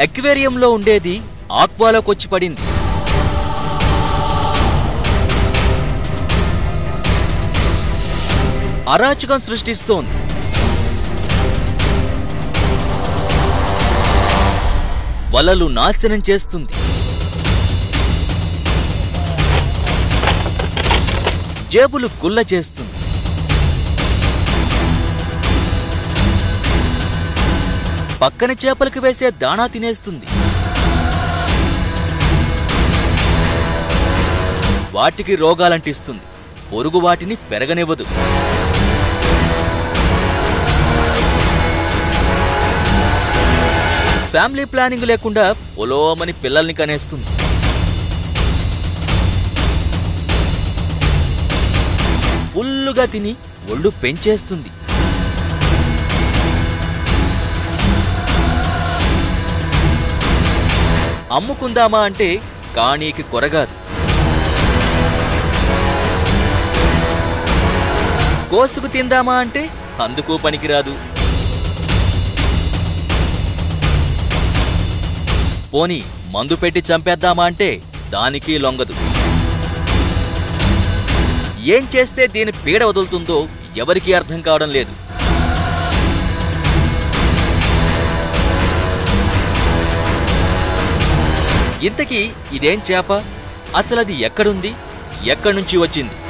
ఎక్వేరియంలో ఉండేది ఆక్వాలోకొచ్చి పడింది అరాచకం సృష్టిస్తోంది వలలు నాశనం చేస్తుంది జేబులు గుల్ల చేస్తుంది పక్కన చేపలకు వేసే దాణా తినేస్తుంది వాటికి రోగాలంటిస్తుంది పొరుగు వాటిని పెరగనివ్వదు ఫ్యామిలీ ప్లానింగ్ లేకుండా పొలోమని పిల్లల్ని కనేస్తుంది ఫుల్లుగా తిని ఒళ్ళు పెంచేస్తుంది అమ్ముకుందామా అంటే కాణీకి కొరగాదు కోసుకు తిందామా అంటే అందుకు పనికిరాదు పోని మందు పెట్టి చంపేద్దామా అంటే దానికి లొంగదు ఏం చేస్తే దీని పీడ వదులుతుందో ఎవరికీ అర్థం కావడం లేదు ఇంతకీ ఇదేం చేప అసలది ఎక్కడుంది ఎక్కడి నుంచి వచ్చింది